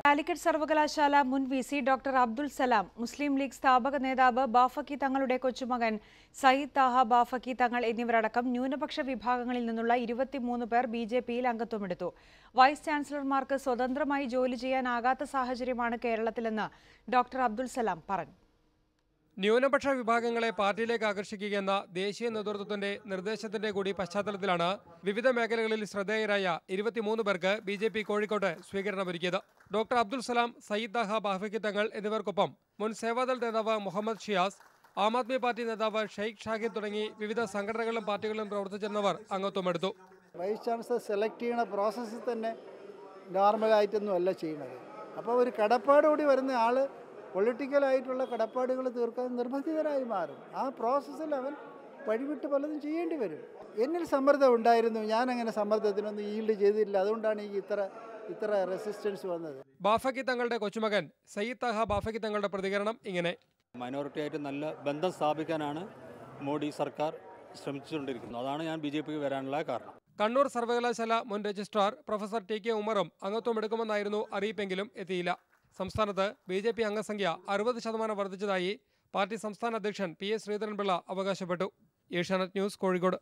കാലിക്കറ്റ് സർവകലാശാല മുൻ V C doctor Abdul Salam Muslim League സ്ഥാപക നേതാവ് ബാഫക്കി തങ്ങളുടെ കൊച്ചുമകൻ സയ്യിദ് താഹ ബാഫക്കി തങ്ങൾ എന്നിവരടക്കം ന്യൂനപക്ഷ വിഭാഗങ്ങളിൽ നിന്നുള്ള ഇരുപത്തിമൂന്ന് പേർ ബി ജെ പിയിൽ അംഗത്വമെടുത്തു വൈസ് ചാൻസലർമാർക്ക് സ്വതന്ത്രമായി ജോലി ചെയ്യാനാകാത്ത സാഹചര്യമാണ് കേരളത്തിലെന്ന് ഡോക്ടർ അബ്ദുൽ സലാം പറഞ്ഞു ന്യൂനപക്ഷ വിഭാഗങ്ങളെ പാർട്ടിയിലേക്ക് ആകർഷിക്കുകയെന്ന ദേശീയ നേതൃത്വത്തിന്റെ നിർദ്ദേശത്തിന്റെ കൂടി പശ്ചാത്തലത്തിലാണ് വിവിധ മേഖലകളിൽ ശ്രദ്ധേയരായ ഇരുപത്തിമൂന്ന് പേർക്ക് ബി ജെ പി കോഴിക്കോട്ട് സ്വീകരണമൊരുക്കിയത് ഡോക്ടർ അബ്ദുൽ സലാം സയ്യിദ് ദാഹ ബാഫക്കി തങ്ങൾ എന്നിവർക്കൊപ്പം മുൻ സേവാദൾ നേതാവ് മുഹമ്മദ് ഷിയാസ് ആം ആദ്മി പാർട്ടി നേതാവ് ഷെയ്ഖ് ഷാഹിദ് തുടങ്ങി വിവിധ സംഘടനകളിലും പാർട്ടികളിലും പ്രവർത്തിച്ചിരുന്നവർ അംഗത്വമെടുത്തു വൈസ് ചാൻസലർ സെലക്ട് ചെയ്യണ പ്രോസസ്സിൽ തന്നെ നോർമലായിട്ടൊന്നും അല്ല ചെയ്യുന്നത് അപ്പോൾ ഒരു കടപ്പാടോടി വരുന്ന ആൾ പൊളിറ്റിക്കലായിട്ടുള്ള കടപ്പാടുകൾ തീർക്കാൻ നിർബന്ധിതരായി മാറും ആ പ്രോസസ്സിൽ അവൻ വഴിവിട്ട് പലതും ചെയ്യേണ്ടി വരും എന്നിൽ സമ്മർദ്ദം ഉണ്ടായിരുന്നു ഞാൻ അങ്ങനെ സമ്മർദ്ദത്തിനൊന്നും ഈൽഡ് ചെയ്തില്ല അതുകൊണ്ടാണ് ഈ ഇത്ര ഇത്ര റെസിസ്റ്റൻസ് വന്നത് ബാഫക്കി തങ്ങളുടെ കൊച്ചുമകൻ സയ്യിദ് താഹ ബാഫക്കി തങ്ങളുടെ പ്രതികരണം ഇങ്ങനെ മൈനോറിറ്റി ആയിട്ട് നല്ല ബന്ധം സ്ഥാപിക്കാനാണ് മോഡി സർക്കാർ ശ്രമിച്ചുകൊണ്ടിരിക്കുന്നത് അതാണ് ഞാൻ ബി ജെ പിക്ക് വരാനുള്ള കാരണം കണ്ണൂർ സർവകലാശാല മുൻ രജിസ്ട്രാർ പ്രൊഫസർ ടി കെ ഉമറും അംഗത്വമെടുക്കുമെന്നായിരുന്നു അറിയിപ്പെങ്കിലും എത്തിയില്ല സംസ്ഥാനത്ത് ബി ജെ പി അംഗസംഖ്യ അറുപത് ശതമാനം വർദ്ധിച്ചതായി പാർട്ടി സംസ്ഥാന അധ്യക്ഷൻ പി എസ് ശ്രീധരൻപിള്ള അവകാശപ്പെട്ടു ഏഷ്യാനെറ്റ് ന്യൂസ് കോഴിക്കോട്